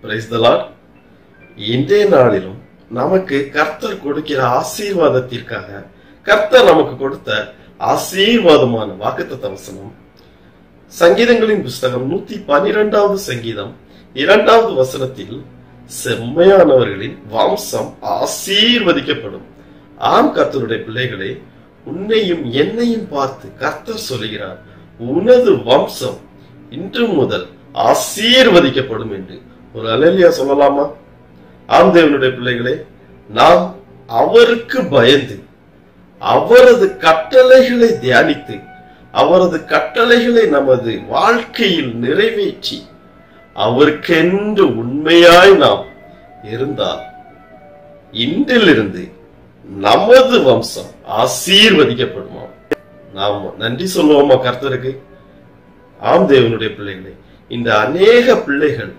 praise the Lord இன்றைய நாளிலும் நமக்கு கர்த்தர் கொடுக்கிற ஆசீர்வாதத்திற்காக கர்த்தர் நமக்கு கொடுத்த ஆசீர்வாதமான வாக்குத்தத்த வசனம் சங்கீதங்களின் புஸ்தகம் நூத்தி பனிரெண்டாவது சங்கீதம் இரண்டாவது வசனத்தில் செம்மையானவர்களின் வம்சம் ஆசீர்வதிக்கப்படும் ஆம் கர்த்தருடைய பிள்ளைகளே உன்னையும் என்னையும் பார்த்து கர்த்தர் சொல்லுகிறார் உனது வம்சம் இன்று முதல் ஆசீர்வதிக்கப்படும் என்று ஒரு அலலியா சொல்லலாமா ஆம் தேவனுடைய பிள்ளைகளே நாம் அவருக்கு பயந்து அவரது கட்டளைகளை தியானித்து அவரது கட்டளைகளை நமது வாழ்க்கையில் நிறைவேற்றி அவருக்கென்று உண்மையாய் நாம் இருந்தால் இன்றிலிருந்து நமது வம்சம் ஆசீர்வதிக்கப்படுமா நாம் நன்றி சொல்லுவோமா கர்த்தருக்கு ஆம் தேவனுடைய பிள்ளைகளே இந்த அநேக பிள்ளைகள்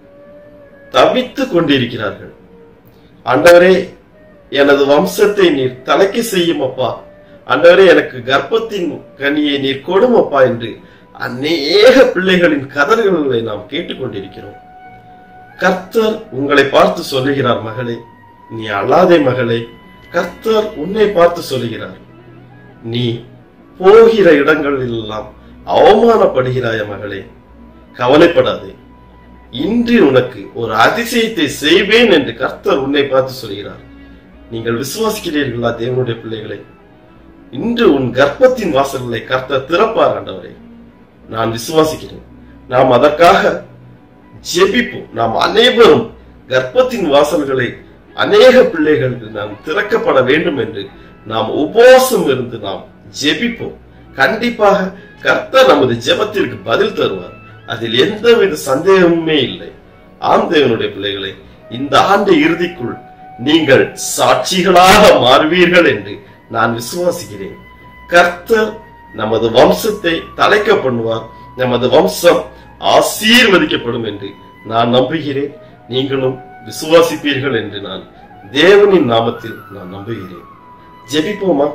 தவித்துக் கொண்டிருக்கிறார்கள் ஆண்டவரே எனது வம்சத்தை நீர் தலைக்கு செய்யும் அப்பா ஆண்டவரே எனக்கு கர்ப்பத்தின் கனியை நீர் கொடும் அப்பா என்று அநேக பிள்ளைகளின் கதறுகளை நாம் கேட்டுக்கொண்டிருக்கிறோம் கர்த்தர் உங்களை பார்த்து சொல்லுகிறார் மகளே நீ அழாதே மகளே கர்த்தர் உன்னை பார்த்து சொல்லுகிறார் நீ போகிற இடங்களில் எல்லாம் அவமானப்படுகிறாய மகளே கவலைப்படாதே இன்று உனக்கு ஒரு அதிசயத்தை செய்வேன் என்று கர்த்தர் உன்னை பார்த்து சொல்கிறார் நீங்கள் விசுவாசிக்கிறீர்களா தேவனுடைய பிள்ளைகளை இன்று உன் கர்ப்பத்தின் வாசல்களை கர்த்தர் திறப்பார் ஆண்டவரே நான் விசுவாசிக்கிறேன் நாம் அதற்காக ஜெபிப்போம் நாம் அனைவரும் கர்ப்பத்தின் வாசல்களை அநேக பிள்ளைகளுக்கு நாம் திறக்கப்பட வேண்டும் என்று நாம் உபவாசம் இருந்து நாம் ஜெபிப்போம் கண்டிப்பாக கர்த்தர் நமது ஜெபத்திற்கு பதில் தருவார் அதில் எந்தவித சந்தேகமுமே இல்லை ஆம் தேவனுடைய பிள்ளைகளை இந்த ஆண்டு இறுதிக்குள் நீங்கள் சாட்சிகளாக மாறுவீர்கள் என்று நான் விசுவாசிக்கிறேன் கர்த்தர் நமது வம்சத்தை தலைக்க பண்ணுவார் நமது வம்சம் ஆசீர்வதிக்கப்படும் என்று நான் நம்புகிறேன் நீங்களும் விசுவாசிப்பீர்கள் என்று நான் தேவனின் நாமத்தில் நான் நம்புகிறேன் ஜெபிப்போமா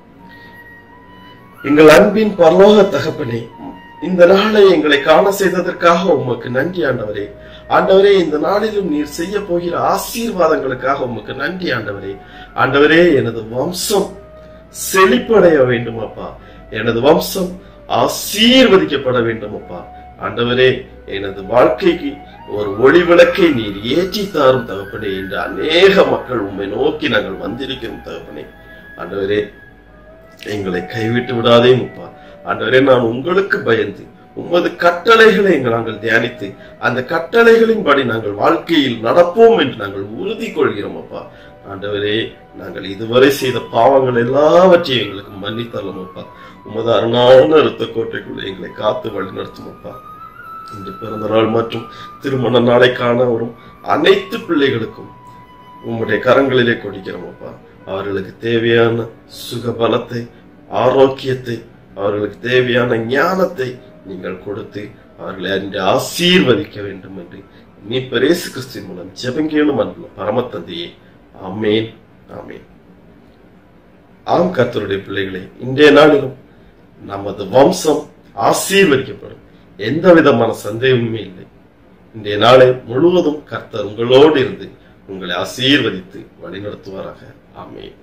எங்கள் அன்பின் பரலோக தகப்பனே இந்த நாளை எங்களை காண செய்ததற்காக உமக்கு நன்றி ஆண்டவரே ஆண்டவரே இந்த நாளிலும் நீர் செய்ய போகிற ஆசீர்வாதங்களுக்காக உமக்கு நன்றி ஆண்டவரே ஆண்டவரே எனது வம்சம் செழிப்படைய வேண்டும் அப்பா எனது வம்சம் ஆசீர்வதிக்கப்பட வேண்டும் அப்பா ஆண்டவரே எனது வாழ்க்கைக்கு ஒரு ஒளி விளக்கை நீர் ஏற்றி தாரும் தகப்பனே என்று அநேக மக்கள் உண்மை நோக்கி நாங்கள் வந்திருக்கிறோம் தகப்பனே ஆண்டவரே எங்களை கைவிட்டு விடாதே முப்பா ஆண்டவரே நான் உங்களுக்கு பயந்து உமது கட்டளைகளை எங்கள் நாங்கள் தியானித்து அந்த கட்டளைகளின்படி நாங்கள் வாழ்க்கையில் நடப்போம் என்று நாங்கள் உறுதி கொள்கிறோம் அப்பா ஆண்டவரே நாங்கள் இதுவரை செய்த பாவங்கள் எல்லாவற்றையும் எங்களுக்கு மன்னித்தரலாம் அப்பா உமது அருணான இரத்த கோட்டைக்குள்ள எங்களை காத்து வழி நடத்தும் அப்பா இன்று பிறந்த நாள் மற்றும் திருமண நாளை காண வரும் அனைத்து பிள்ளைகளுக்கும் உம்முடைய கரங்களிலே கொடுக்கிறோம் அப்பா அவர்களுக்கு தேவையான சுக பலத்தை ஆரோக்கியத்தை அவர்களுக்கு தேவையான ஞானத்தை நீங்கள் கொடுத்து அவர்களை அன்று ஆசீர்வதிக்க வேண்டும் என்று நீ பெரேசு கிறிஸ்துவின் மூலம் ஜெபங்கேளும் அன்புள்ள பரமத்தந்தையே ஆமேன் ஆமேன் ஆம் கர்த்தருடைய பிள்ளைகளே இன்றைய நாளிலும் நமது வம்சம் ஆசீர்வதிக்கப்படும் எந்த விதமான சந்தேகமுமே இல்லை இன்றைய நாளை முழுவதும் கர்த்தர் உங்களோடு இருந்து உங்களை ஆசீர்வதித்து வழிநடத்துவாராக ஆமேன்